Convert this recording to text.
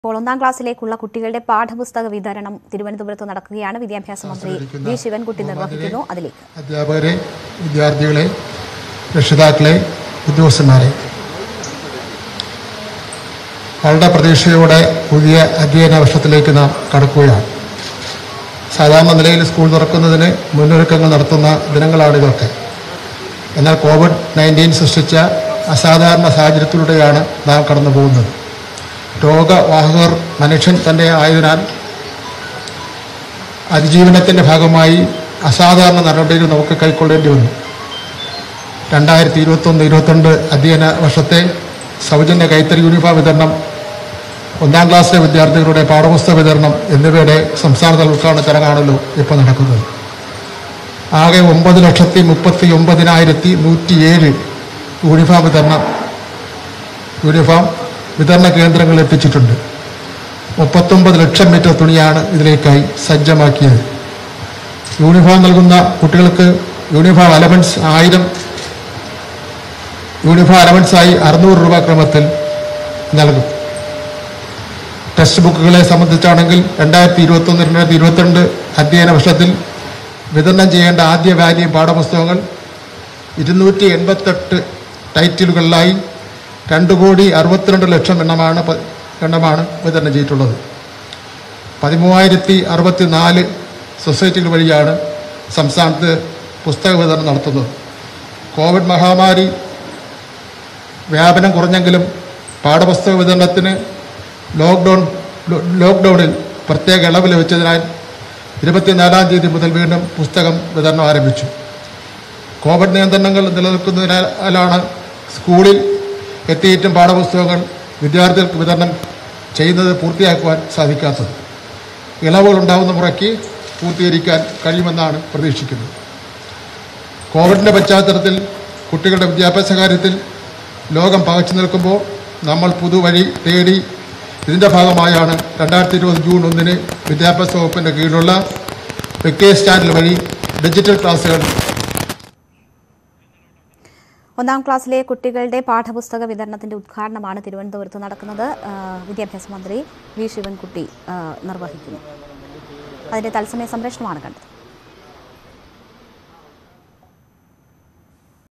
ഇപ്പോൾ ഒന്നാം ക്ലാസ്സിലേക്കുള്ള കുട്ടികളുടെ പാഠപുസ്തക വിതരണം തിരുവനന്തപുരത്ത് നടക്കുകയാണ് വിദ്യാഭ്യാസ മന്ത്രി വി ശിവൻകുട്ടി നിർവഹിക്കുന്നു അതിലേക്ക് അധ്യാപകരെ വിദ്യാർത്ഥികളെ രക്ഷിതാക്കളെ ഉദ്യോഗസ്ഥന്മാരെ വളരെ പ്രതീക്ഷയോടെ പുതിയ അധ്യയന വർഷത്തിലേക്ക് നാം കടക്കുകയാണ് സാധാരണ നിലയിൽ സ്കൂൾ തുറക്കുന്നതിന് മുന്നൊരുക്കങ്ങൾ നടത്തുന്ന ദിനങ്ങളാണ് ഇതൊക്കെ എന്നാൽ കോവിഡ് നയൻറ്റീൻ സൃഷ്ടിച്ച അസാധാരണ സാഹചര്യത്തിലൂടെയാണ് നാം കടന്നു പോകുന്നത് രോഗവാഹകർ മനുഷ്യൻ തന്നെ ആയതിനാൽ അതിജീവനത്തിൻ്റെ ഭാഗമായി അസാധാരണ നടപടികൾ നമുക്ക് കൈക്കൊള്ളേണ്ടി വന്നു രണ്ടായിരത്തി ഇരുപത്തൊന്ന് ഇരുപത്തിരണ്ട് അധ്യയന വർഷത്തെ സൗജന്യ കൈത്തറി യൂണിഫോം വിതരണം ഒന്നാം ക്ലാസ്സിലെ വിദ്യാർത്ഥികളുടെ പാഠപുസ്തക വിതരണം എന്നിവയുടെ സംസ്ഥാനതല ഉദ്ഘാടന ചടങ്ങാണല്ലോ ഇപ്പോൾ നടക്കുന്നത് ആകെ ഒമ്പത് ലക്ഷത്തി മുപ്പത്തി ഒമ്പതിനായിരത്തി നൂറ്റിയേഴ് യൂണിഫോം വിതരണം യൂണിഫോം വിതരണ കേന്ദ്രങ്ങളിൽ എത്തിച്ചിട്ടുണ്ട് മുപ്പത്തൊമ്പത് ലക്ഷം മീറ്റർ തുണിയാണ് ഇതിലേക്കായി സജ്ജമാക്കിയത് യൂണിഫോം നൽകുന്ന കുട്ടികൾക്ക് യൂണിഫോം അലവൻസ് ആയിരം യൂണിഫോം അലവൻസായി അറുന്നൂറ് രൂപ ക്രമത്തിൽ നൽകും ടെക്സ്റ്റ് ബുക്കുകളെ സംബന്ധിച്ചാണെങ്കിൽ രണ്ടായിരത്തി ഇരുപത്തൊന്ന് രണ്ടായിരത്തി ഇരുപത്തിരണ്ട് അധ്യയന വർഷത്തിൽ വിതരണം ചെയ്യേണ്ട ആദ്യ വാല്യം പാഠപുസ്തകങ്ങൾ ഇരുന്നൂറ്റി എൺപത്തെട്ട് ടൈറ്റിലുകളിലായി രണ്ട് കോടി അറുപത്തിരണ്ട് ലക്ഷം എണ്ണമാണ് പ- എണ്ണമാണ് വിതരണം ചെയ്തിട്ടുള്ളത് പതിമൂവായിരത്തി അറുപത്തി നാല് സൊസൈറ്റികൾ വഴിയാണ് സംസ്ഥാനത്ത് പുസ്തക വിതരണം നടത്തുന്നത് കോവിഡ് മഹാമാരി വ്യാപനം കുറഞ്ഞെങ്കിലും പാഠപുസ്തക വിതരണത്തിന് ലോക്ക്ഡൗൺ ലോ- ലോക്ക്ഡൗണിൽ പ്രത്യേക ഇളവ് ലഭിച്ചതിനാൽ ഇരുപത്തിനാലാം തീയതി മുതൽ വീണ്ടും പുസ്തകം വിതരണം ആരംഭിച്ചു കോവിഡ് നിയന്ത്രണങ്ങൾ നിലനിൽക്കുന്നതിനാലാണ് സ്കൂളിൽ എത്തിയിട്ടും പാഠപുസ്തകങ്ങൾ വിദ്യാർത്ഥികൾക്ക് വിതരണം ചെയ്യുന്നത് പൂർത്തിയാക്കുവാൻ സാധിക്കാത്തത് ഇളവുകൾ ഉണ്ടാകുന്ന മുറയ്ക്ക് പൂർത്തീകരിക്കാൻ കഴിയുമെന്നാണ് പ്രതീക്ഷിക്കുന്നത് കോവിഡിൻ്റെ പശ്ചാത്തലത്തിൽ കുട്ടികളുടെ വിദ്യാഭ്യാസ കാര്യത്തിൽ ലോകം പകച്ചു നിൽക്കുമ്പോൾ നമ്മൾ പുതുവഴി തേടി ഇതിൻ്റെ ഭാഗമായാണ് രണ്ടായിരത്തി ഇരുപത് ജൂൺ ഒന്നിന് വിദ്യാഭ്യാസ വകുപ്പിൻ്റെ കീഴിലുള്ള വെക്കേസ് ചാനൽ വഴി ഡിജിറ്റൽ ക്ലാസ്സുകൾ ഒന്നാം ക്ലാസ്സിലെ കുട്ടികളുടെ പാഠപുസ്തക വിതരണത്തിന്റെ ഉദ്ഘാടനമാണ് തിരുവനന്തപുരത്ത് നടക്കുന്നത് ആ, വിദ്യാഭ്യാസ മന്ത്രി വി ശിവൻകുട്ടി ആ, നിർവഹിക്കുന്നു അതിന്റെ തത്സമയ സംപ്രേഷണമാണ് കണ്ടത്